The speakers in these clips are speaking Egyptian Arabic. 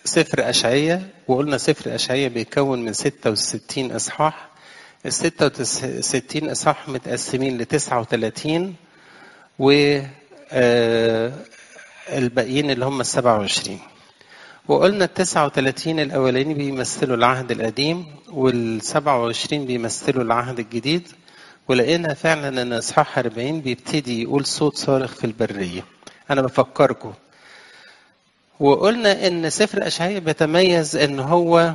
سفر أشعية وقلنا سفر أشعية بيتكون من 66 إصحاح ال 66 إصحاح متقسمين ل 39 و الباقيين اللي هم ال 27 وقلنا ال 39 الأولاني بيمثلوا العهد القديم وال 27 بيمثلوا العهد الجديد ولقينا فعلا ان اصحاح 40 بيبتدي يقول صوت صارخ في البريه انا بفكركم وقلنا ان سفر اشعياء بيتميز ان هو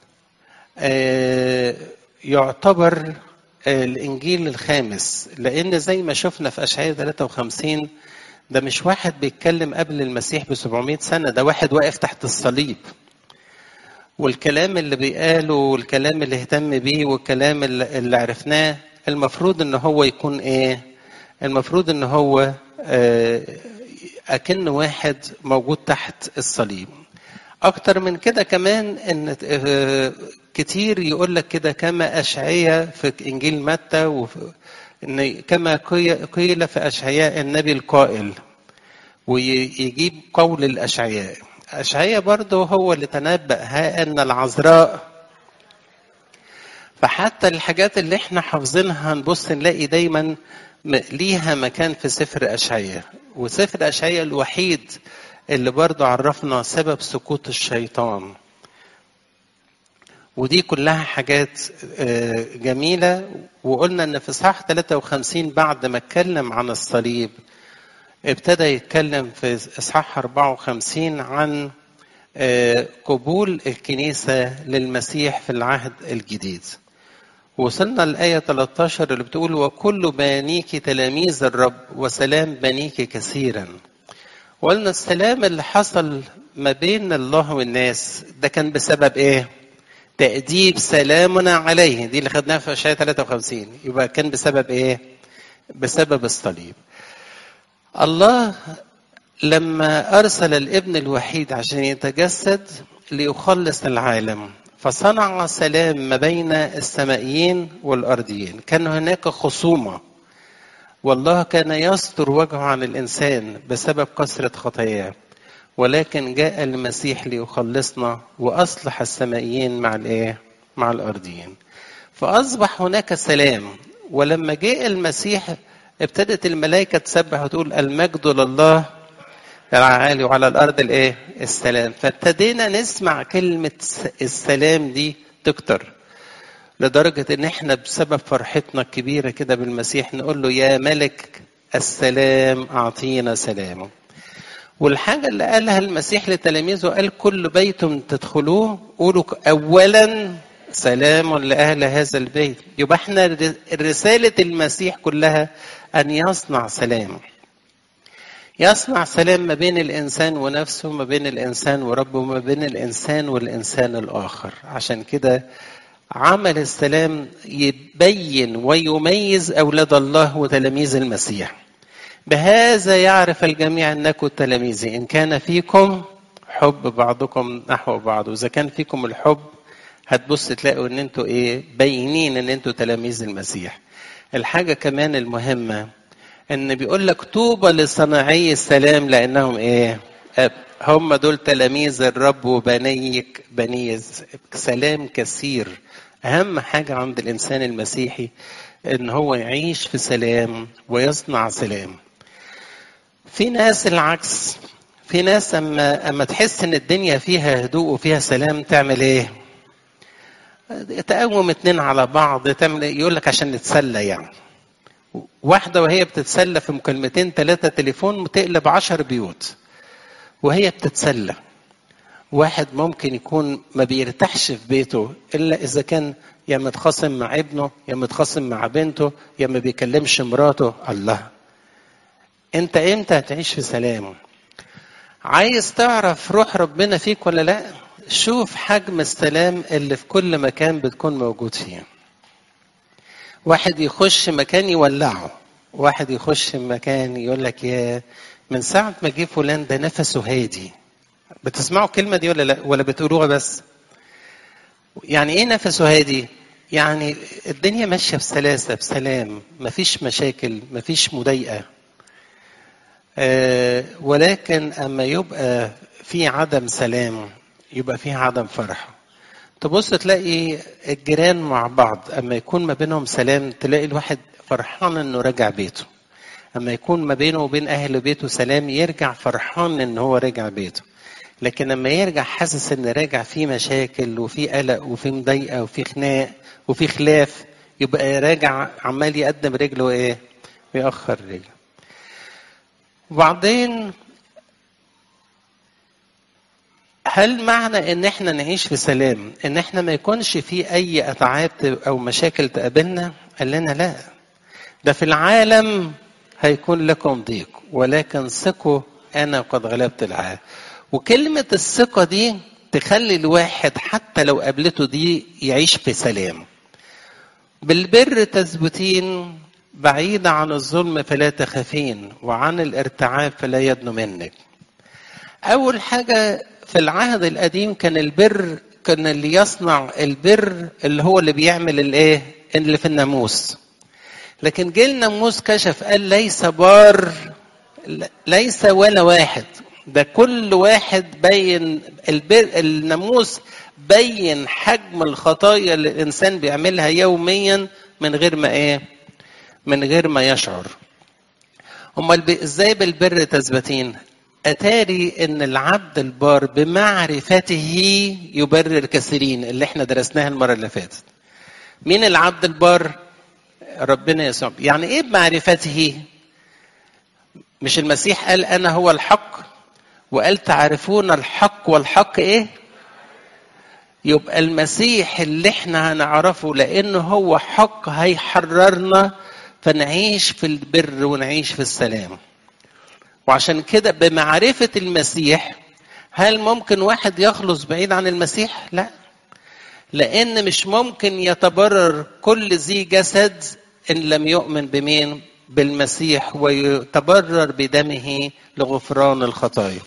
يعتبر الانجيل الخامس لان زي ما شفنا في اشعياء 53 ده مش واحد بيتكلم قبل المسيح ب 700 سنه ده واحد واقف تحت الصليب والكلام اللي بيقاله والكلام اللي اهتم بيه والكلام اللي عرفناه المفروض ان هو يكون ايه المفروض ان هو اكن واحد موجود تحت الصليب اكتر من كده كمان ان كتير يقول لك كده كما اشعياء في انجيل متى ان كما قيل في اشعياء النبي القائل ويجيب قول الاشعياء اشعياء برضه هو اللي تنبأ ها ان العذراء فحتى الحاجات اللي احنا حافظينها هنبص نلاقي دايما ليها مكان في سفر أشعية وسفر أشعية الوحيد اللي برضه عرفنا سبب سقوط الشيطان ودي كلها حاجات جميلة وقلنا ان في صح 53 بعد ما اتكلم عن الصليب ابتدى يتكلم في اصحاح 54 عن قبول الكنيسة للمسيح في العهد الجديد وصلنا الآية 13 اللي بتقول وكل بنيك تلاميذ الرب وسلام بنيك كثيرا وقلنا السلام اللي حصل ما بين الله والناس ده كان بسبب ايه تأديب سلامنا عليه دي اللي خدناها في اشعياء 53 يبقى كان بسبب ايه بسبب الصليب الله لما ارسل الابن الوحيد عشان يتجسد ليخلص العالم فصنع سلام ما بين السمائيين والارضيين كان هناك خصومه والله كان يستر وجهه عن الانسان بسبب كثره خطاياه ولكن جاء المسيح ليخلصنا واصلح السمائيين مع الايه مع الارضيين فاصبح هناك سلام ولما جاء المسيح ابتدت الملائكه تسبح وتقول المجد لله العالي وعلى الارض الايه السلام فابتدينا نسمع كلمه السلام دي تكتر لدرجه ان احنا بسبب فرحتنا الكبيره كده بالمسيح نقول له يا ملك السلام اعطينا سلامه والحاجه اللي قالها المسيح لتلاميذه قال كل بيت تدخلوه قولوا اولا سلام لاهل هذا البيت يبقى احنا رساله المسيح كلها ان يصنع سلام يصنع سلام ما بين الانسان ونفسه ما بين الانسان وربه ما بين الانسان والانسان الاخر عشان كده عمل السلام يبين ويميز اولاد الله وتلاميذ المسيح بهذا يعرف الجميع انكم تلاميذي ان كان فيكم حب بعضكم نحو بعض واذا كان فيكم الحب هتبص تلاقوا ان انتوا ايه باينين ان انتوا تلاميذ المسيح الحاجه كمان المهمه ان بيقول لك طوبى لصناعي السلام لانهم ايه هم دول تلاميذ الرب وبنيك بني سلام كثير اهم حاجه عند الانسان المسيحي ان هو يعيش في سلام ويصنع سلام في ناس العكس في ناس اما اما تحس ان الدنيا فيها هدوء وفيها سلام تعمل ايه تقوم اتنين على بعض تعمل يقول لك عشان نتسلى يعني واحدة وهي بتتسلى في مكالمتين ثلاثة تليفون تقلب عشر بيوت وهي بتتسلى واحد ممكن يكون ما بيرتاحش في بيته إلا إذا كان يا متخاصم مع ابنه يا متخاصم مع بنته يا ما بيكلمش مراته الله انت امتى هتعيش في سلام عايز تعرف روح ربنا فيك ولا لا شوف حجم السلام اللي في كل مكان بتكون موجود فيه واحد يخش مكان يولعه واحد يخش مكان يقول لك يا من ساعة ما جه فلان ده نفسه هادي بتسمعوا الكلمة دي ولا لا ولا بتقولوها بس يعني ايه نفسه هادي يعني الدنيا ماشية بسلاسة بسلام مفيش مشاكل مفيش مضايقة آه ولكن أما يبقى في عدم سلام يبقى فيها عدم فرح تبص تلاقي الجيران مع بعض اما يكون ما بينهم سلام تلاقي الواحد فرحان انه رجع بيته اما يكون ما بينه وبين اهل بيته سلام يرجع فرحان ان هو رجع بيته لكن لما يرجع حاسس ان راجع فيه مشاكل وفي قلق وفي مضايقه وفي خناق وفي خلاف يبقى راجع عمال يقدم رجله ايه ويأخر رجله وبعدين هل معنى ان احنا نعيش في سلام ان احنا ما يكونش في اي اتعاب او مشاكل تقابلنا قال لنا لا ده في العالم هيكون لكم ضيق ولكن ثقوا انا قد غلبت العالم وكلمة الثقة دي تخلي الواحد حتى لو قابلته دي يعيش في سلام بالبر تثبتين بعيدة عن الظلم فلا تخافين وعن الارتعاب فلا يدنو منك أول حاجة في العهد القديم كان البر كان اللي يصنع البر اللي هو اللي بيعمل الايه اللي في الناموس لكن جه الناموس كشف قال ليس بار ليس ولا واحد ده كل واحد بين البر الناموس بين حجم الخطايا اللي الانسان بيعملها يوميا من غير ما ايه من غير ما يشعر امال ازاي بالبر تثبتين اتاري ان العبد البار بمعرفته يبرر كثيرين اللي احنا درسناها المره اللي فاتت مين العبد البار ربنا يسوع يعني ايه بمعرفته مش المسيح قال انا هو الحق وقال تعرفون الحق والحق ايه يبقى المسيح اللي احنا هنعرفه لانه هو حق هيحررنا فنعيش في البر ونعيش في السلام وعشان كده بمعرفة المسيح هل ممكن واحد يخلص بعيد عن المسيح؟ لا لأن مش ممكن يتبرر كل ذي جسد إن لم يؤمن بمين؟ بالمسيح ويتبرر بدمه لغفران الخطايا.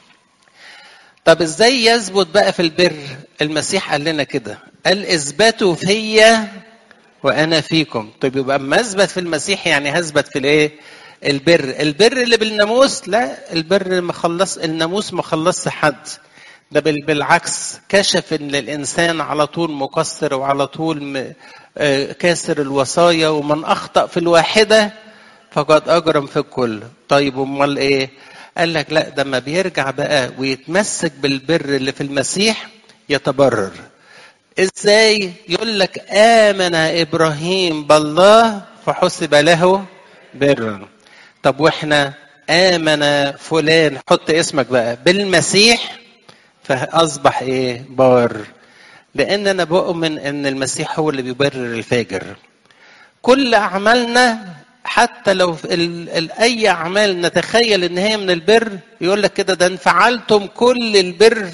طب ازاي يثبت بقى في البر؟ المسيح قال لنا كده قال اثبتوا فيا وانا فيكم طيب يبقى اما اثبت في المسيح يعني هثبت في الايه؟ البر البر اللي بالناموس لا البر ما خلص الناموس ما خلصش حد ده بالعكس كشف ان الانسان على طول مقصر وعلى طول كاسر الوصايا ومن اخطا في الواحده فقد اجرم في الكل طيب امال ايه قال لك لا ده ما بيرجع بقى ويتمسك بالبر اللي في المسيح يتبرر ازاي يقول لك امن ابراهيم بالله فحسب له برا طب واحنا امن فلان حط اسمك بقى بالمسيح فاصبح ايه بار لان انا بؤمن ان المسيح هو اللي بيبرر الفاجر كل اعمالنا حتى لو ال ال اي اعمال نتخيل ان هي من البر يقول لك كده ده ان فعلتم كل البر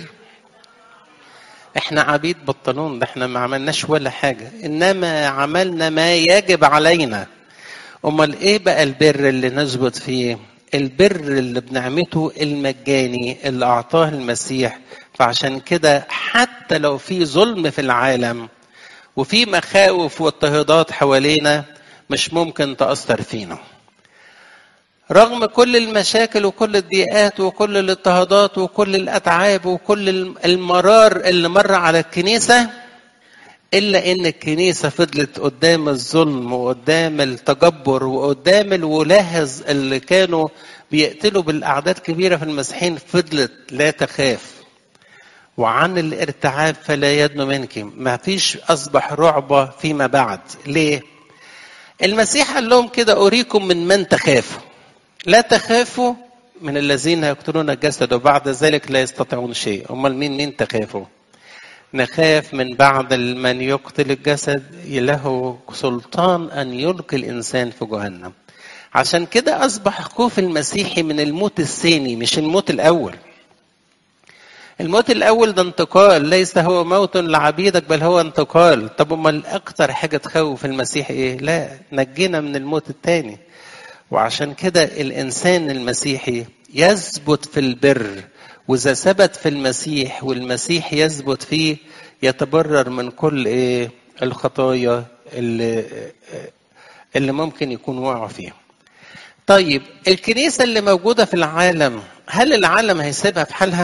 احنا عبيد بطلون ده احنا ما عملناش ولا حاجه انما عملنا ما يجب علينا امال ايه بقى البر اللي نثبت فيه البر اللي بنعمته المجاني اللي اعطاه المسيح فعشان كده حتى لو في ظلم في العالم وفي مخاوف واضطهادات حوالينا مش ممكن تاثر فينا رغم كل المشاكل وكل الضيقات وكل الاضطهادات وكل الاتعاب وكل المرار اللي مر على الكنيسه الا ان الكنيسه فضلت قدام الظلم وقدام التجبر وقدام الولاهز اللي كانوا بيقتلوا بالاعداد كبيره في المسيحيين فضلت لا تخاف وعن الارتعاب فلا يدن منك ما فيش اصبح رعبه فيما بعد ليه المسيح قال لهم كده اريكم من من تخافوا لا تخافوا من الذين يقتلون الجسد وبعد ذلك لا يستطيعون شيء امال مين مين تخافوا نخاف من بعد من يقتل الجسد له سلطان ان يلقي الانسان في جهنم عشان كده اصبح خوف المسيحي من الموت الثاني مش الموت الاول الموت الاول ده انتقال ليس هو موت لعبيدك بل هو انتقال طب امال اكتر حاجه تخوف المسيح ايه لا نجينا من الموت الثاني وعشان كده الانسان المسيحي يثبت في البر واذا ثبت في المسيح والمسيح يثبت فيه يتبرر من كل ايه الخطايا اللي اللي ممكن يكون وقعوا فيها طيب الكنيسة اللي موجودة في العالم هل العالم هيسيبها في حالها؟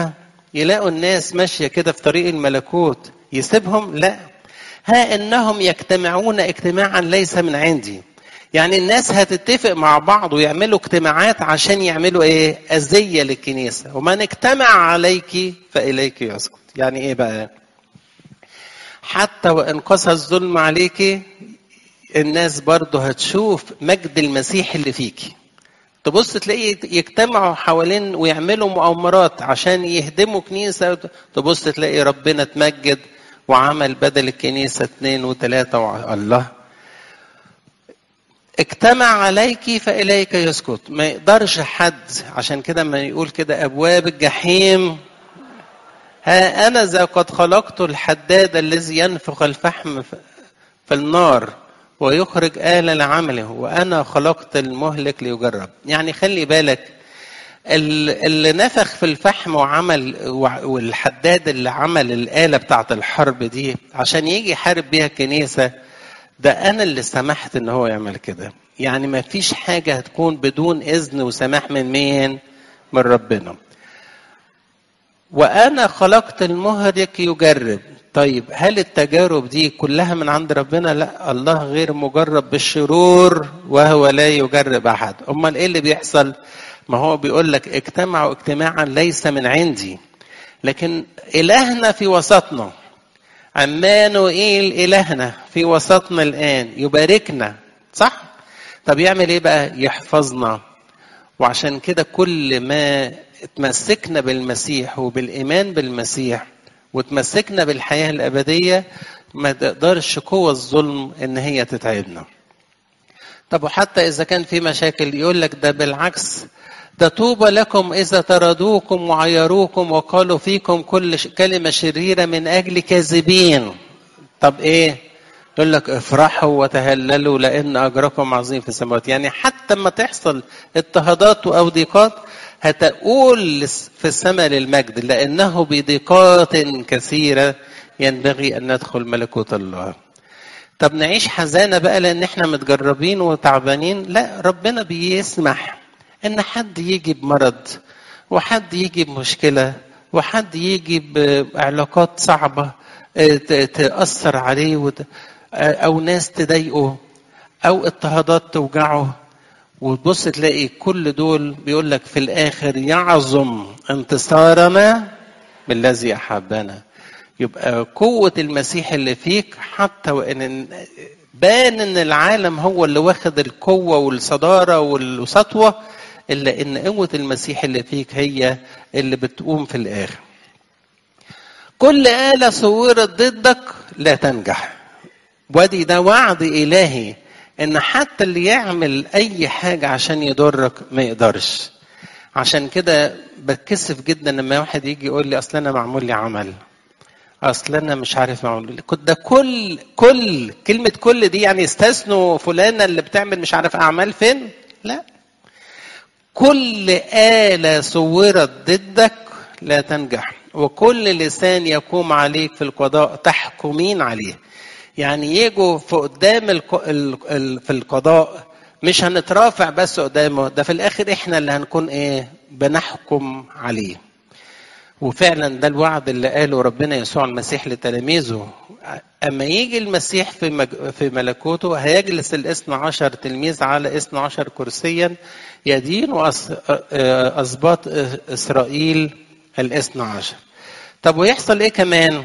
يلاقوا الناس ماشية كده في طريق الملكوت يسيبهم لا ها إنهم يجتمعون اجتماعا ليس من عندي يعني الناس هتتفق مع بعض ويعملوا اجتماعات عشان يعملوا ايه أذية للكنيسة ومن اجتمع عليك فإليك يسقط يعني ايه بقى حتى وإن قسى الظلم عليك الناس برضه هتشوف مجد المسيح اللي فيكي تبص تلاقي يجتمعوا حوالين ويعملوا مؤامرات عشان يهدموا كنيسة تبص تلاقي ربنا اتمجد وعمل بدل الكنيسة اثنين وثلاثة و... الله اجتمع عليك فإليك يسكت ما يقدرش حد عشان كده ما يقول كده أبواب الجحيم ها أنا ذا قد خلقت الحداد الذي ينفخ الفحم في النار ويخرج آلة لعمله وأنا خلقت المهلك ليجرب يعني خلي بالك اللي نفخ في الفحم وعمل والحداد اللي عمل الآلة بتاعت الحرب دي عشان يجي يحارب بيها الكنيسة ده أنا اللي سمحت إن هو يعمل كده يعني ما فيش حاجة هتكون بدون إذن وسماح من مين؟ من ربنا وأنا خلقت المهلك يجرب طيب هل التجارب دي كلها من عند ربنا لا الله غير مجرب بالشرور وهو لا يجرب احد امال ايه اللي بيحصل ما هو بيقول لك اجتمعوا اجتماعا ليس من عندي لكن الهنا في وسطنا عمانوئيل الهنا في وسطنا الان يباركنا صح طب يعمل ايه بقى يحفظنا وعشان كده كل ما اتمسكنا بالمسيح وبالايمان بالمسيح وتمسكنا بالحياة الأبدية ما تقدرش قوة الظلم إن هي تتعبنا. طب وحتى إذا كان في مشاكل يقول لك ده بالعكس ده طوبى لكم إذا طردوكم وعيروكم وقالوا فيكم كل كلمة شريرة من أجل كاذبين. طب إيه؟ يقول لك افرحوا وتهللوا لأن أجركم عظيم في السماوات، يعني حتى ما تحصل اضطهادات أو ضيقات هتقول في السماء للمجد لأنه بضيقات كثيرة ينبغي أن ندخل ملكوت الله طب نعيش حزانة بقى لأن احنا متجربين وتعبانين لا ربنا بيسمح أن حد يجي بمرض وحد يجي بمشكلة وحد يجي بعلاقات صعبة تأثر عليه أو ناس تضايقه أو اضطهادات توجعه وتبص تلاقي كل دول بيقول لك في الاخر يعظم انتصارنا بالذي احبنا يبقى قوة المسيح اللي فيك حتى وان بان ان العالم هو اللي واخد القوة والصدارة والسطوة الا ان قوة المسيح اللي فيك هي اللي بتقوم في الاخر. كل آلة صورت ضدك لا تنجح. وادي ده وعد إلهي ان حتى اللي يعمل اي حاجه عشان يضرك ما يقدرش عشان كده بتكسف جدا لما واحد يجي يقول لي اصل انا معمول لي عمل اصل انا مش عارف معمول لي ده كل كل كلمه كل دي يعني استثنوا فلانه اللي بتعمل مش عارف اعمال فين لا كل آلة صورت ضدك لا تنجح وكل لسان يقوم عليك في القضاء تحكمين عليه يعني يجوا في قدام الق... ال... ال... في القضاء مش هنترافع بس قدامه ده في الاخر احنا اللي هنكون ايه بنحكم عليه وفعلا ده الوعد اللي قاله ربنا يسوع المسيح لتلاميذه اما يجي المسيح في مج... في ملكوته هيجلس الاثنى عشر تلميذ على اثنى عشر كرسيا يدين وأس... اسباط اسرائيل الاثنى عشر طب ويحصل ايه كمان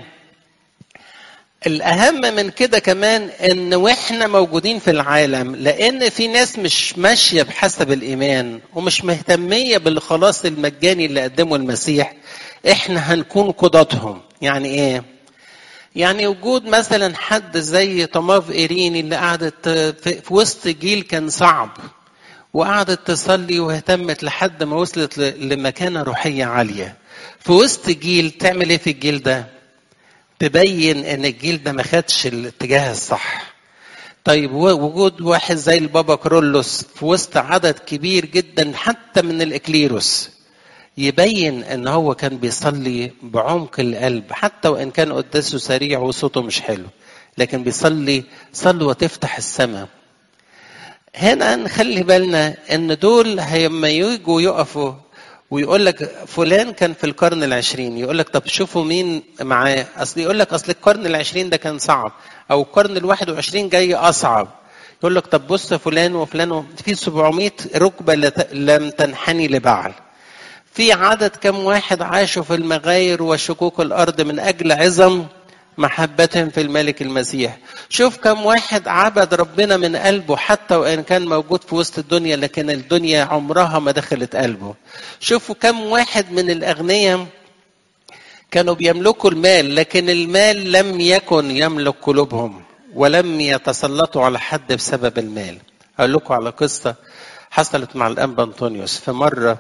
الأهم من كده كمان إن وإحنا موجودين في العالم لأن في ناس مش ماشية بحسب الإيمان ومش مهتمية بالخلاص المجاني اللي قدمه المسيح إحنا هنكون قضاتهم يعني إيه؟ يعني وجود مثلا حد زي طماف إيريني اللي قعدت في وسط جيل كان صعب وقعدت تصلي واهتمت لحد ما وصلت لمكانة روحية عالية في وسط جيل تعمل ايه في الجيل ده تبين ان الجيل ده ما خدش الاتجاه الصح طيب وجود واحد زي البابا كرولوس في وسط عدد كبير جدا حتى من الاكليروس يبين ان هو كان بيصلي بعمق القلب حتى وان كان قداسه سريع وصوته مش حلو لكن بيصلي صلوه تفتح السماء هنا نخلي بالنا ان دول لما يجوا يقفوا ويقول لك فلان كان في القرن العشرين يقول لك طب شوفوا مين معاه اصل يقول لك اصل القرن العشرين ده كان صعب او القرن الواحد وعشرين جاي اصعب يقول لك طب بص فلان وفلان في 700 ركبة لم تنحني لبعل في عدد كم واحد عاشوا في المغاير وشكوك الأرض من أجل عظم محبتهم في الملك المسيح شوف كم واحد عبد ربنا من قلبه حتى وإن كان موجود في وسط الدنيا لكن الدنيا عمرها ما دخلت قلبه شوفوا كم واحد من الأغنياء كانوا بيملكوا المال لكن المال لم يكن يملك قلوبهم ولم يتسلطوا على حد بسبب المال أقول لكم على قصة حصلت مع الأنبا أنطونيوس في مرة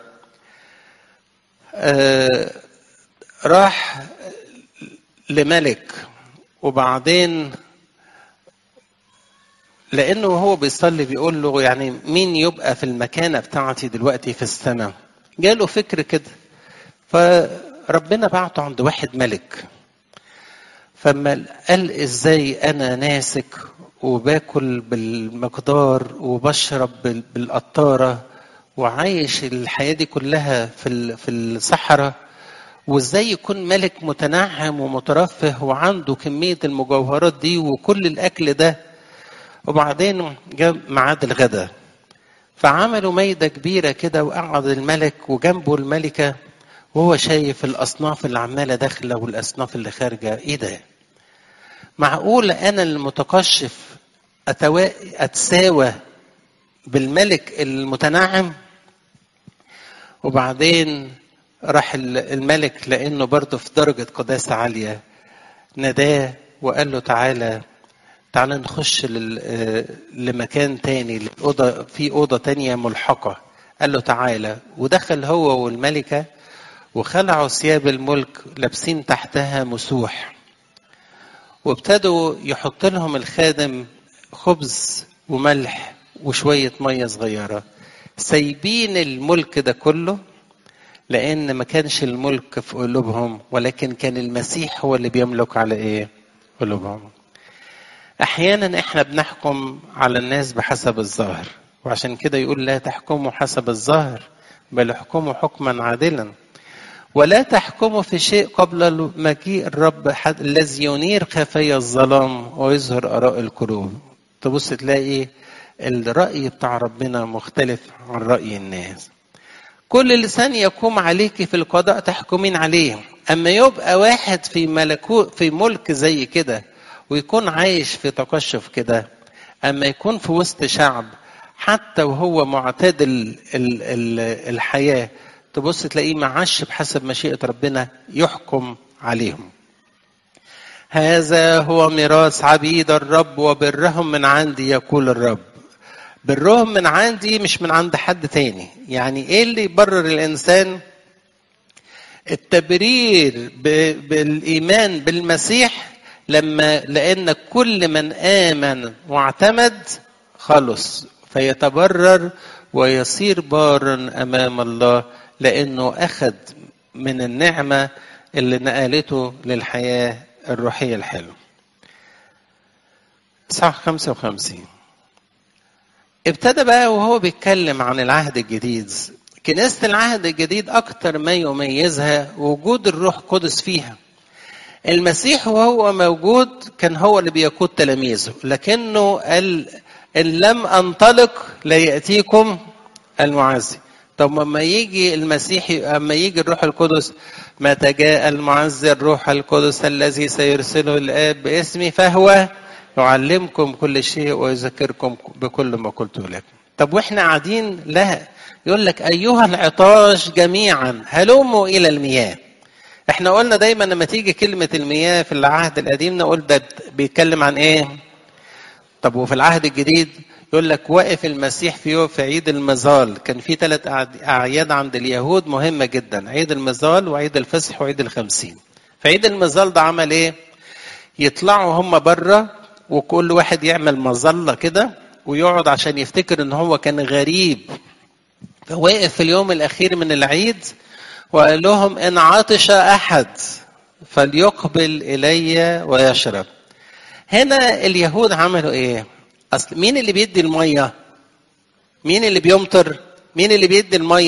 آه راح لملك وبعدين لانه هو بيصلي بيقول له يعني مين يبقى في المكانه بتاعتي دلوقتي في السماء جاله فكر كده فربنا بعته عند واحد ملك فما قال ازاي انا ناسك وباكل بالمقدار وبشرب بالقطاره وعايش الحياه دي كلها في في الصحراء وازاي يكون ملك متنعم ومترفه وعنده كميه المجوهرات دي وكل الاكل ده وبعدين جاء ميعاد الغداء فعملوا ميدة كبيرة كده وقعد الملك وجنبه الملكة وهو شايف الأصناف اللي عمالة داخلة والأصناف اللي خارجة إيه ده؟ معقول أنا المتقشف أتوا... أتساوى بالملك المتنعم وبعدين راح الملك لانه برضه في درجه قداسه عاليه ناداه وقال له تعالى تعالى نخش لمكان تاني لأوضة في أوضة تانية ملحقة قال له تعالى ودخل هو والملكة وخلعوا ثياب الملك لابسين تحتها مسوح وابتدوا يحط لهم الخادم خبز وملح وشوية مية صغيرة سايبين الملك ده كله لان ما كانش الملك في قلوبهم ولكن كان المسيح هو اللي بيملك على ايه قلوبهم احيانا احنا بنحكم على الناس بحسب الظاهر وعشان كده يقول لا تحكموا حسب الظاهر بل احكموا حكما عادلا ولا تحكموا في شيء قبل مجيء الرب الذي ينير خفايا الظلام ويظهر اراء القلوب تبص تلاقي الراي بتاع ربنا مختلف عن راي الناس كل لسان يقوم عليك في القضاء تحكمين عليه اما يبقى واحد في ملكوت في ملك زي كده ويكون عايش في تقشف كده اما يكون في وسط شعب حتى وهو معتاد ال ال ال الحياه تبص تلاقيه معاش بحسب مشيئه ربنا يحكم عليهم هذا هو ميراث عبيد الرب وبرهم من عندي يقول الرب بالرغم من عندي مش من عند حد تاني يعني ايه اللي يبرر الانسان التبرير بالايمان بالمسيح لما لان كل من امن واعتمد خلص فيتبرر ويصير بارا امام الله لانه اخذ من النعمه اللي نقلته للحياه الروحيه الحلوه صح 55 ابتدى بقى وهو بيتكلم عن العهد الجديد كنيسة العهد الجديد أكتر ما يميزها وجود الروح القدس فيها المسيح وهو موجود كان هو اللي بيقود تلاميذه لكنه قال إن لم أنطلق لا يأتيكم المعزي طب لما يجي المسيح اما يجي الروح القدس متى جاء المعزي الروح القدس الذي سيرسله الاب باسمي فهو يعلمكم كل شيء ويذكركم بكل ما قلت لكم طب واحنا قاعدين لا يقول لك ايها العطاش جميعا هلموا الى المياه احنا قلنا دايما لما تيجي كلمة المياه في العهد القديم نقول ده بيتكلم عن ايه طب وفي العهد الجديد يقول لك واقف المسيح في يوم في عيد المظال كان في ثلاث اعياد عند اليهود مهمة جدا عيد المظال وعيد الفصح وعيد الخمسين في عيد المظال ده عمل ايه يطلعوا هم بره وكل واحد يعمل مظلة كده ويقعد عشان يفتكر ان هو كان غريب فوقف في اليوم الاخير من العيد وقال لهم ان عطش احد فليقبل الي ويشرب هنا اليهود عملوا ايه اصل مين اللي بيدي الميه مين اللي بيمطر مين اللي بيدي الميه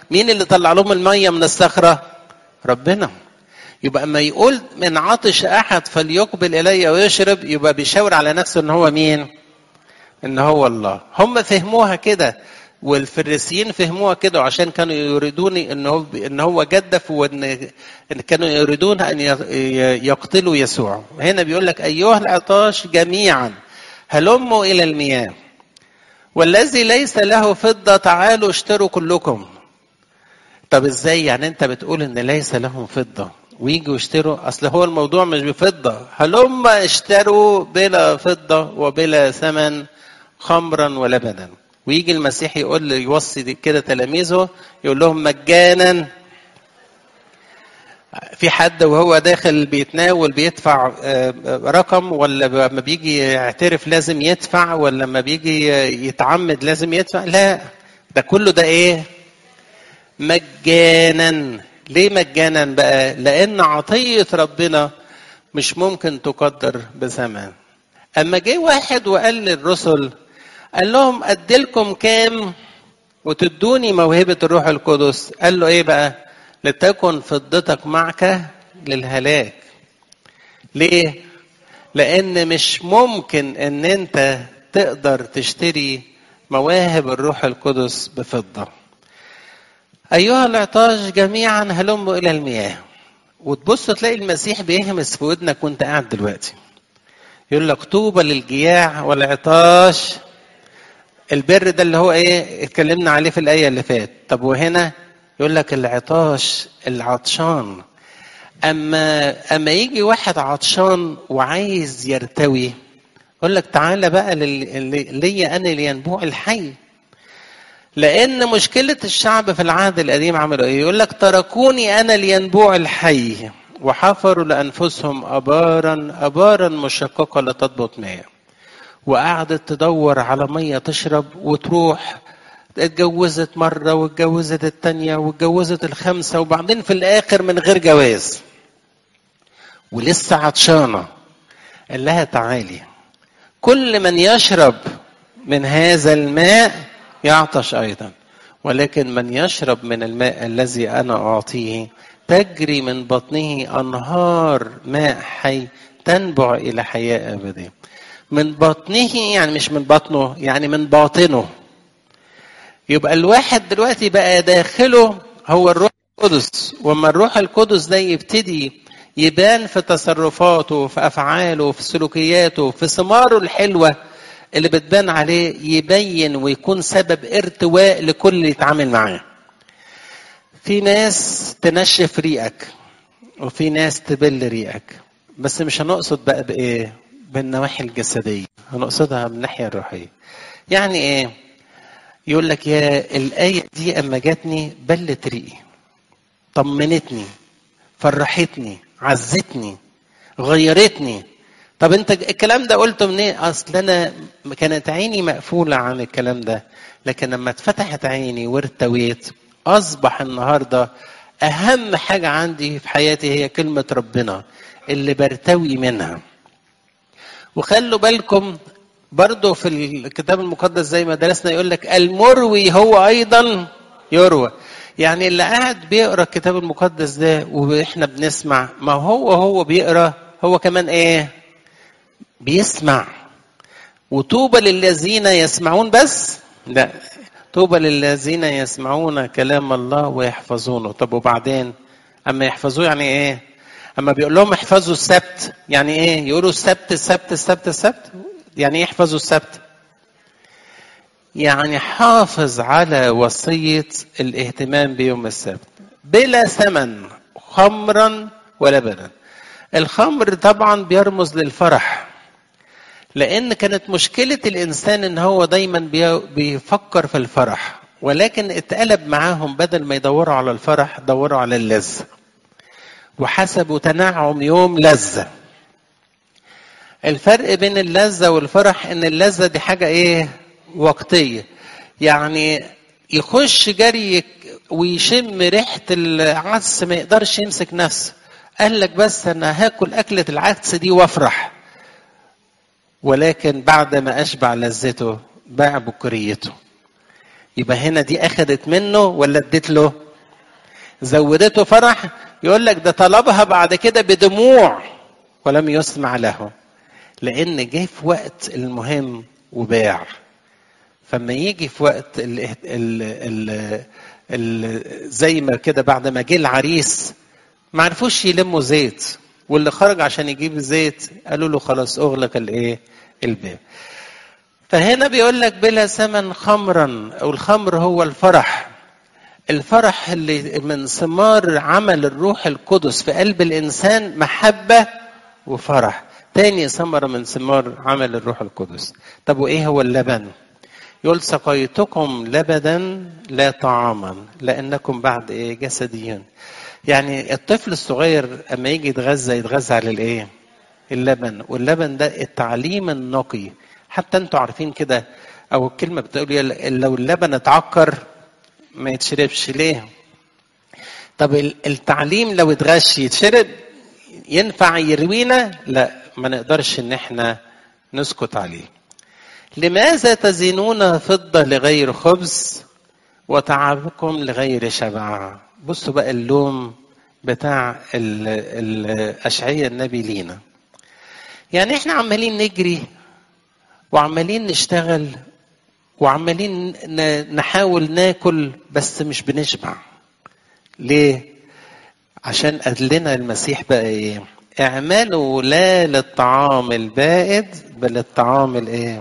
مين اللي طلع لهم الميه من الصخره ربنا يبقى اما يقول من عطش احد فليقبل الي ويشرب يبقى بيشاور على نفسه ان هو مين ان هو الله هم فهموها كده والفريسيين فهموها كده وعشان كانوا يريدون ان هو ان هو جدف وان إن كانوا يريدون ان يقتلوا يسوع هنا بيقول لك ايها العطاش جميعا هلموا الى المياه والذي ليس له فضه تعالوا اشتروا كلكم طب ازاي يعني انت بتقول ان ليس لهم فضه ويجوا يشتروا اصل هو الموضوع مش بفضه هلم اشتروا بلا فضه وبلا ثمن خمرا ولبنا ويجي المسيح يقول يوصي كده تلاميذه يقول لهم مجانا في حد وهو داخل بيتناول بيدفع رقم ولا لما بيجي يعترف لازم يدفع ولا لما بيجي يتعمد لازم يدفع لا ده كله ده ايه مجانا ليه مجانا بقى لان عطيه ربنا مش ممكن تقدر بثمن اما جه واحد وقال للرسل قال لهم اديلكم كام وتدوني موهبه الروح القدس قال له ايه بقى لتكن فضتك معك للهلاك ليه لان مش ممكن ان انت تقدر تشتري مواهب الروح القدس بفضه ايها العطاش جميعا هلموا الى المياه وتبص تلاقي المسيح بيهمس في ودنك وانت قاعد دلوقتي يقول لك طوبى للجياع والعطاش البر ده اللي هو ايه اتكلمنا عليه في الايه اللي فات طب وهنا يقول لك العطاش العطشان اما اما يجي واحد عطشان وعايز يرتوي يقول لك تعالى بقى ليا انا لينبوع الحي لان مشكله الشعب في العهد القديم عملوا ايه يقول لك تركوني انا لينبوع الحي وحفروا لانفسهم ابارا ابارا مشققه لا تضبط ماء وقعدت تدور على ميه تشرب وتروح اتجوزت مرة واتجوزت التانية واتجوزت الخامسة وبعدين في الآخر من غير جواز ولسه عطشانة قال لها تعالي كل من يشرب من هذا الماء يعطش أيضا ولكن من يشرب من الماء الذي أنا أعطيه تجري من بطنه أنهار ماء حي تنبع إلى حياة أبدية من بطنه يعني مش من بطنه يعني من باطنه يبقى الواحد دلوقتي بقى داخله هو الروح القدس وما الروح القدس ده يبتدي يبان في تصرفاته في افعاله في سلوكياته في ثماره الحلوه اللي بتبان عليه يبين ويكون سبب ارتواء لكل اللي يتعامل معاه في ناس تنشف ريقك وفي ناس تبل ريقك بس مش هنقصد بقى بايه بالنواحي الجسديه هنقصدها من الناحيه الروحيه يعني ايه يقول لك يا الآية دي أما جاتني بلت ريقي طمنتني فرحتني عزتني غيرتني طب انت الكلام ده قلته منين إيه؟ اصل انا كانت عيني مقفوله عن الكلام ده لكن لما اتفتحت عيني وارتويت اصبح النهارده اهم حاجه عندي في حياتي هي كلمه ربنا اللي برتوي منها وخلوا بالكم برضه في الكتاب المقدس زي ما درسنا يقول لك المروي هو ايضا يروى يعني اللي قاعد بيقرا الكتاب المقدس ده واحنا بنسمع ما هو هو بيقرا هو كمان ايه بيسمع وطوبى للذين يسمعون بس لا طوبى للذين يسمعون كلام الله ويحفظونه طب وبعدين اما يحفظوه يعني ايه اما بيقول لهم احفظوا السبت يعني ايه يقولوا السبت السبت السبت السبت يعني ايه يحفظوا السبت يعني حافظ على وصية الاهتمام بيوم السبت بلا ثمن خمرا ولبنا الخمر طبعا بيرمز للفرح لان كانت مشكلة الانسان ان هو دايما بيفكر في الفرح ولكن اتقلب معاهم بدل ما يدوروا على الفرح دوروا على اللذة وحسبوا تنعم يوم لذة الفرق بين اللذة والفرح ان اللذة دي حاجة ايه وقتية يعني يخش جري ويشم ريحة العدس ما يقدرش يمسك نفسه قال لك بس انا هاكل اكلة العدس دي وافرح ولكن بعد ما اشبع لذته باع بكريته يبقى هنا دي اخذت منه ولا اديت له زودته فرح يقول لك ده طلبها بعد كده بدموع ولم يسمع له لان جه في وقت المهم وباع فما يجي في وقت ال ال ال ال زي ما كده بعد ما جه العريس ما عرفوش يلموا زيت واللي خرج عشان يجيب الزيت قالوا له خلاص اغلق الايه الباب فهنا بيقول لك بلا ثمن خمرا او الخمر هو الفرح الفرح اللي من ثمار عمل الروح القدس في قلب الانسان محبه وفرح تاني ثمره من ثمار عمل الروح القدس طب وايه هو اللبن يقول سقيتكم لبدا لا طعاما لانكم بعد ايه جسديون يعني الطفل الصغير اما يجي يتغذى يتغذى على الايه اللبن واللبن ده التعليم النقي حتى انتوا عارفين كده او الكلمه بتقول لو اللبن اتعكر ما يتشربش ليه طب التعليم لو اتغش يتشرب ينفع يروينا لا ما نقدرش ان احنا نسكت عليه لماذا تزنون فضة لغير خبز وتعبكم لغير شبع بصوا بقى اللوم بتاع الأشعية النبي لينا يعني احنا عمالين نجري وعمالين نشتغل وعمالين نحاول ناكل بس مش بنشبع ليه عشان قال لنا المسيح بقى ايه اعملوا لا للطعام البائد بل للطعام الايه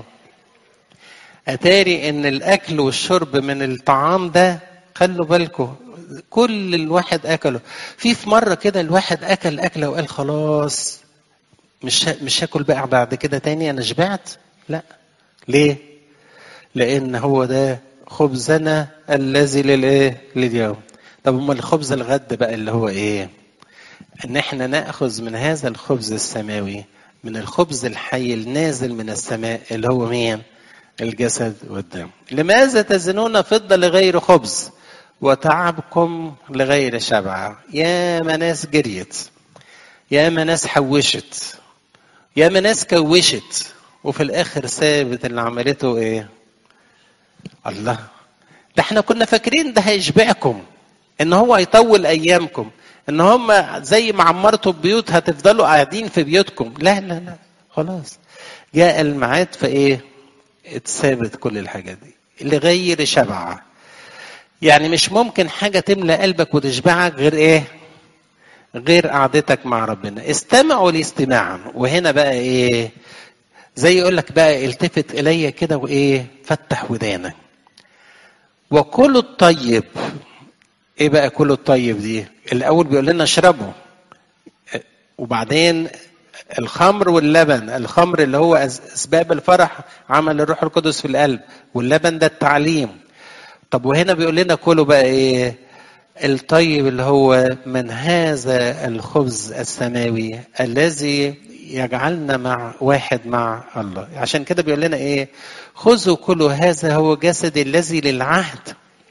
اتاري ان الاكل والشرب من الطعام ده خلوا بالكم كل الواحد اكله في في مره كده الواحد اكل اكله وقال خلاص مش مش هاكل بقى بعد كده تاني انا شبعت لا ليه لان هو ده خبزنا الذي للايه لليوم طب امال الخبز الغد بقى اللي هو ايه ان احنا ناخذ من هذا الخبز السماوي من الخبز الحي النازل من السماء اللي هو مين الجسد والدم لماذا تزنون فضة لغير خبز وتعبكم لغير شبع يا ناس جريت يا ناس حوشت يا ناس كوشت وفي الاخر سابت اللي عملته ايه الله ده احنا كنا فاكرين ده هيشبعكم ان هو هيطول ايامكم ان هم زي ما عمرتوا البيوت هتفضلوا قاعدين في بيوتكم لا لا لا خلاص جاء الميعاد فايه اتثابت كل الحاجات دي لغير شبع يعني مش ممكن حاجه تملى قلبك وتشبعك غير ايه غير قعدتك مع ربنا استمعوا لاستماعا وهنا بقى ايه زي يقول لك بقى التفت الي كده وايه فتح ودانك وكل الطيب ايه بقى كل الطيب دي الاول بيقول لنا اشربوا وبعدين الخمر واللبن الخمر اللي هو اسباب الفرح عمل الروح القدس في القلب واللبن ده التعليم طب وهنا بيقول لنا كله بقى ايه الطيب اللي هو من هذا الخبز السماوي الذي يجعلنا مع واحد مع الله عشان كده بيقول لنا ايه خذوا كل هذا هو جسدي الذي للعهد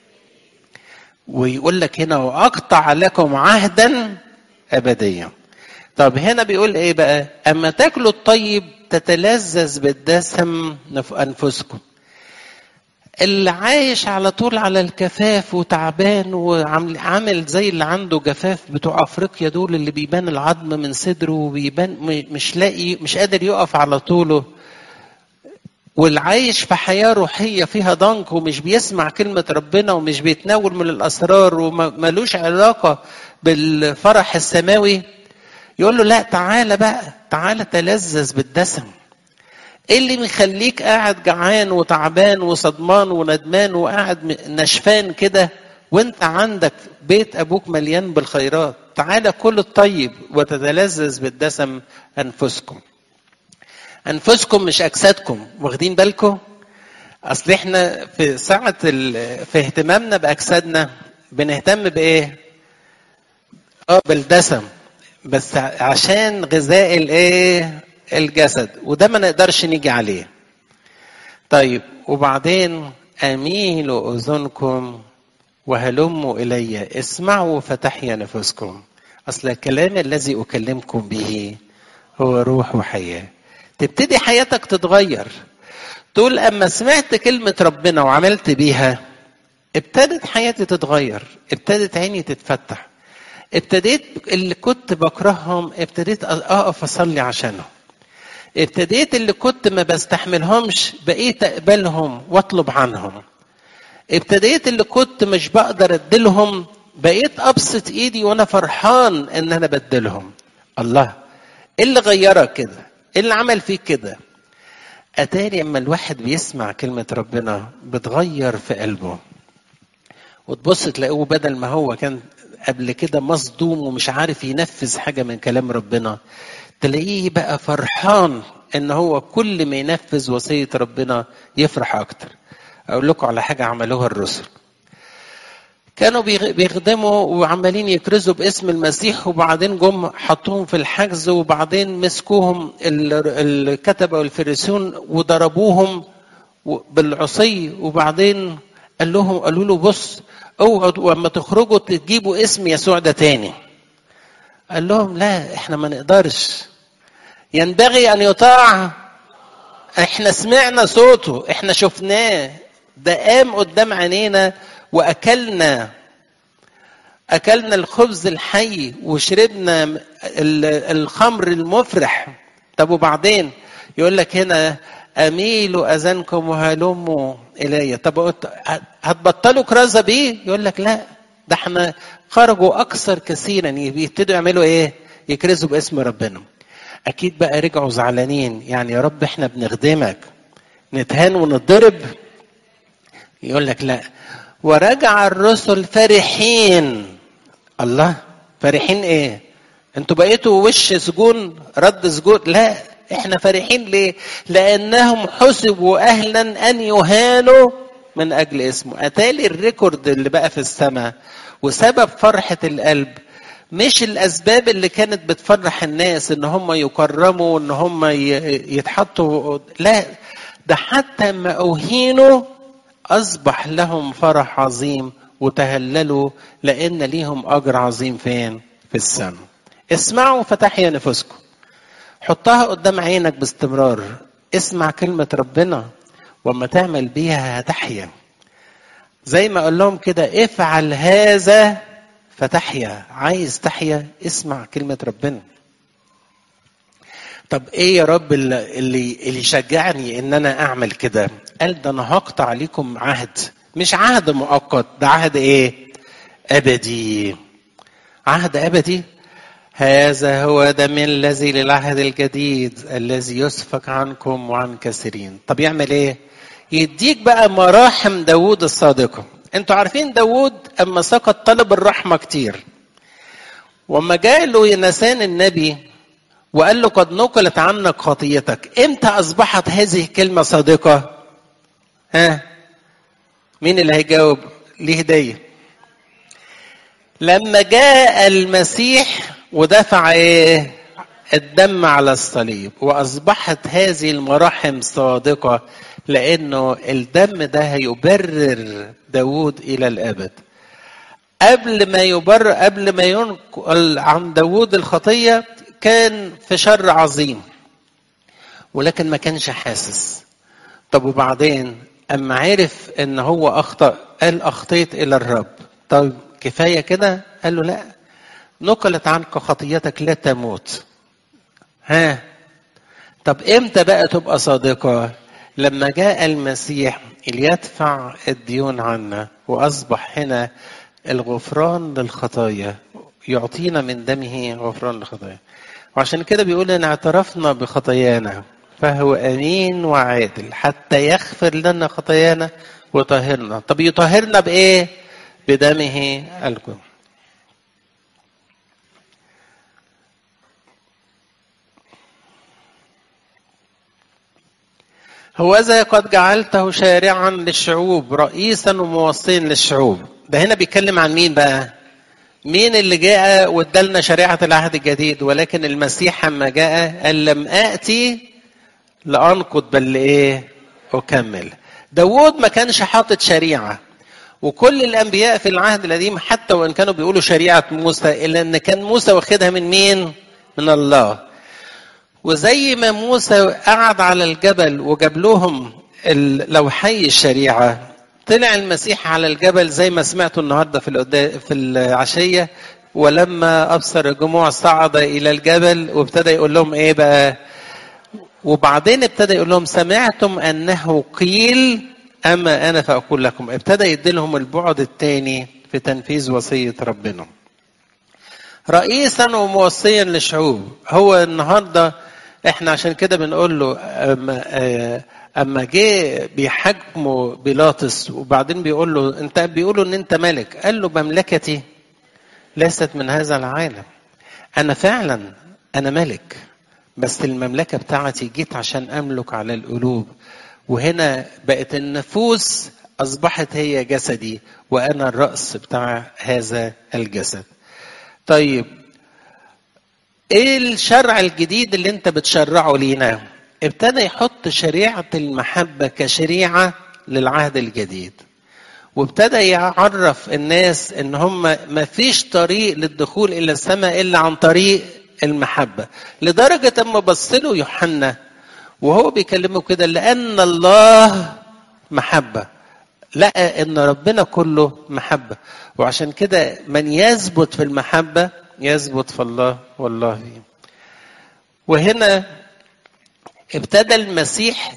ويقول لك هنا واقطع لكم عهدا ابديا طب هنا بيقول ايه بقى اما تاكلوا الطيب تتلذذ بالدسم انفسكم اللي عايش على طول على الكفاف وتعبان وعامل زي اللي عنده جفاف بتوع افريقيا دول اللي بيبان العظم من صدره وبيبان مش لاقي مش قادر يقف على طوله والعايش في حياة روحية فيها ضنك ومش بيسمع كلمة ربنا ومش بيتناول من الأسرار وملوش علاقة بالفرح السماوي يقول له لا تعالى بقى تعالى تلذذ بالدسم ايه اللي مخليك قاعد جعان وتعبان وصدمان وندمان وقاعد نشفان كده وانت عندك بيت ابوك مليان بالخيرات تعالى كل الطيب وتتلذذ بالدسم انفسكم انفسكم مش اجسادكم واخدين بالكم اصل احنا في ساعه في اهتمامنا باجسادنا بنهتم بايه اه بالدسم بس عشان غذاء الايه الجسد وده ما نقدرش نيجي عليه طيب وبعدين اميلوا اذنكم وهلموا الي اسمعوا فتحيا نفوسكم اصل الكلام الذي اكلمكم به هو روح وحياه تبتدي حياتك تتغير تقول اما سمعت كلمه ربنا وعملت بيها ابتدت حياتي تتغير ابتدت عيني تتفتح ابتديت اللي كنت بكرههم ابتديت اقف اصلي عشانهم ابتديت اللي كنت ما بستحملهمش بقيت اقبلهم واطلب عنهم ابتديت اللي كنت مش بقدر اديلهم بقيت ابسط ايدي وانا فرحان ان انا بديلهم الله ايه اللي غيرك كده ايه اللي عمل فيك كده اتاري اما الواحد بيسمع كلمه ربنا بتغير في قلبه وتبص تلاقيه بدل ما هو كان قبل كده مصدوم ومش عارف ينفذ حاجه من كلام ربنا تلاقيه بقى فرحان ان هو كل ما ينفذ وصيه ربنا يفرح اكتر اقول لكم على حاجه عملوها الرسل كانوا بيخدموا وعمالين يكرزوا باسم المسيح وبعدين جم حطوهم في الحجز وبعدين مسكوهم الكتبه والفريسون وضربوهم بالعصي وبعدين قال لهم قالوا له بص اوعوا لما تخرجوا تجيبوا اسم يسوع ده تاني قال لهم لا احنا ما نقدرش ينبغي ان يطاع احنا سمعنا صوته احنا شفناه ده قام قدام عينينا واكلنا اكلنا الخبز الحي وشربنا الخمر المفرح طب وبعدين يقول لك هنا اميلوا اذانكم وهلموا الي طب هتبطلوا كرازه بيه يقول لك لا ده احنا خرجوا اكثر كثيرا بيبتدوا يعملوا ايه يكرزوا باسم ربنا اكيد بقى رجعوا زعلانين يعني يا رب احنا بنخدمك نتهان ونضرب يقول لك لا ورجع الرسل فرحين الله فرحين ايه انتوا بقيتوا وش سجون رد سجون لا احنا فرحين ليه لانهم حسبوا اهلا ان يهانوا من اجل اسمه اتالي الريكورد اللي بقى في السماء وسبب فرحه القلب مش الاسباب اللي كانت بتفرح الناس ان هم يكرموا ان هم يتحطوا لا ده حتى ما اهينوا اصبح لهم فرح عظيم وتهللوا لان ليهم اجر عظيم فين في السماء اسمعوا فتحيا نفوسكم حطها قدام عينك باستمرار اسمع كلمة ربنا وما تعمل بيها هتحيا زي ما اقول لهم كده افعل هذا فتحيا عايز تحيا اسمع كلمة ربنا طب ايه يا رب اللي اللي شجعني ان انا اعمل كده قال ده انا هقطع عليكم عهد مش عهد مؤقت ده عهد ايه ابدي عهد ابدي هذا هو دم الذي للعهد الجديد الذي يسفك عنكم وعن كثيرين طب يعمل ايه يديك بقى مراحم داوود الصادقه انتوا عارفين داوود اما سقط طلب الرحمه كتير وما جاء له ينسان النبي وقال له قد نقلت عنك خطيتك امتى اصبحت هذه كلمه صادقه ها مين اللي هيجاوب ليه هديه لما جاء المسيح ودفع ايه الدم على الصليب واصبحت هذه المراحم صادقه لانه الدم ده هيبرر داوود الى الابد قبل ما يبرر قبل ما ينقل عن داوود الخطيه كان في شر عظيم ولكن ما كانش حاسس طب وبعدين اما عرف ان هو اخطا قال اخطيت الى الرب طب كفايه كده قال له لا نقلت عنك خطيتك لا تموت ها طب امتى بقى تبقى صادقه لما جاء المسيح ليدفع الديون عنا واصبح هنا الغفران للخطايا يعطينا من دمه غفران للخطايا وعشان كده بيقول ان اعترفنا بخطايانا فهو امين وعادل حتى يغفر لنا خطايانا ويطهرنا طب يطهرنا بايه بدمه الكل هوذا قد جعلته شارعا للشعوب رئيسا وموصيا للشعوب ده هنا بيتكلم عن مين بقى مين اللي جاء وادالنا شريعة العهد الجديد ولكن المسيح لما جاء قال لم آتي لأنقض بل إيه أكمل داوود ما كانش حاطط شريعة وكل الأنبياء في العهد القديم حتى وإن كانوا بيقولوا شريعة موسى إلا إن كان موسى واخدها من مين من الله وزي ما موسى قعد على الجبل وجاب لهم لوحي الشريعة طلع المسيح على الجبل زي ما سمعتوا النهارده في القدا- في العشيه ولما ابصر الجموع صعد الى الجبل وابتدى يقول لهم ايه بقى وبعدين ابتدى يقول لهم سمعتم انه قيل اما انا فاقول لكم ابتدى يدي لهم البعد الثاني في تنفيذ وصيه ربنا رئيسا وموصيا للشعوب هو النهارده احنا عشان كده بنقول له اما آه، اما جه بيحاكموا بيلاطس وبعدين بيقول له انت بيقولوا ان انت ملك قال له مملكتي ليست من هذا العالم انا فعلا انا ملك بس المملكه بتاعتي جيت عشان املك على القلوب وهنا بقت النفوس اصبحت هي جسدي وانا الراس بتاع هذا الجسد طيب ايه الشرع الجديد اللي انت بتشرعه لينا ابتدى يحط شريعه المحبه كشريعه للعهد الجديد وابتدى يعرف الناس ان هم ما فيش طريق للدخول الى السماء الا عن طريق المحبه لدرجه اما بص له يوحنا وهو بيكلمه كده لان الله محبه لقى ان ربنا كله محبه وعشان كده من يثبت في المحبه يثبت في الله والله فيه وهنا ابتدى المسيح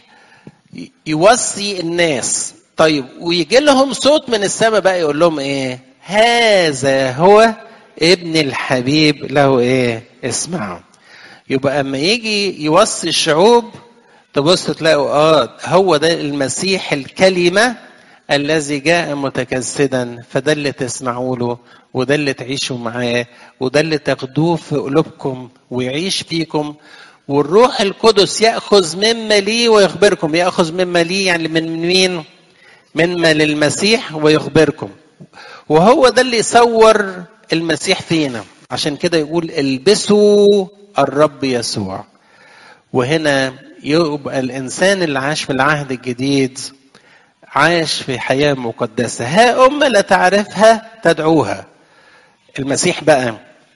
يوصي الناس طيب ويجي لهم صوت من السماء بقى يقول لهم ايه هذا هو ابن الحبيب له ايه اسمعوا يبقى اما يجي يوصي الشعوب تبص تلاقوا اه هو ده المسيح الكلمه الذي جاء متجسدا فده اللي تسمعوا له وده اللي تعيشوا معاه وده اللي تاخدوه في قلوبكم ويعيش فيكم والروح القدس ياخذ مما لي ويخبركم ياخذ مما لي يعني من مين مما للمسيح ويخبركم وهو ده اللي يصور المسيح فينا عشان كده يقول البسوا الرب يسوع وهنا يبقى الانسان اللي عاش في العهد الجديد عاش في حياه مقدسه ها امه لا تعرفها تدعوها المسيح بقى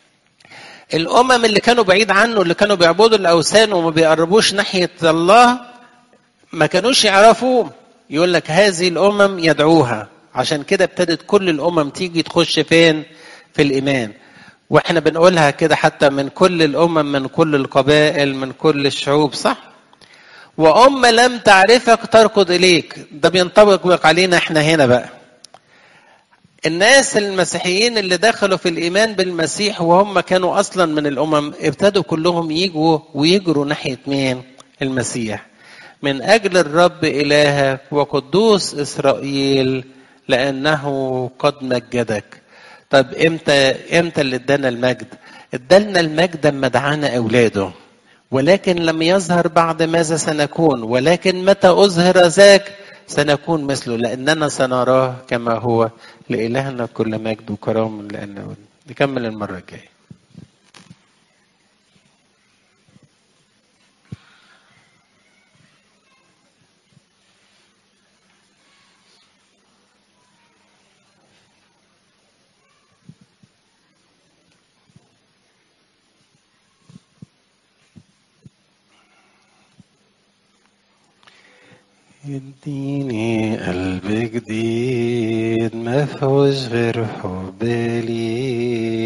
الامم اللي كانوا بعيد عنه اللي كانوا بيعبدوا الاوثان وما بيقربوش ناحيه الله ما كانوش يعرفوه يقول لك هذه الامم يدعوها عشان كده ابتدت كل الامم تيجي تخش فين في الايمان واحنا بنقولها كده حتى من كل الامم من كل القبائل من كل الشعوب صح وأمة لم تعرفك تركض إليك ده بينطبق علينا احنا هنا بقى الناس المسيحيين اللي دخلوا في الإيمان بالمسيح وهم كانوا أصلا من الأمم ابتدوا كلهم يجوا ويجروا ناحية مين المسيح من أجل الرب إلهك وقدوس إسرائيل لأنه قد مجدك طب إمتى إمتى اللي ادانا المجد ادالنا المجد لما دعانا أولاده ولكن لم يظهر بعد ماذا سنكون ولكن متى أظهر ذاك سنكون مثله لأننا سنراه كما هو لإلهنا كل مجد وكرام لأنه نكمل المرة الجاية اديني قلب جديد ما فيهوش غير حب ليك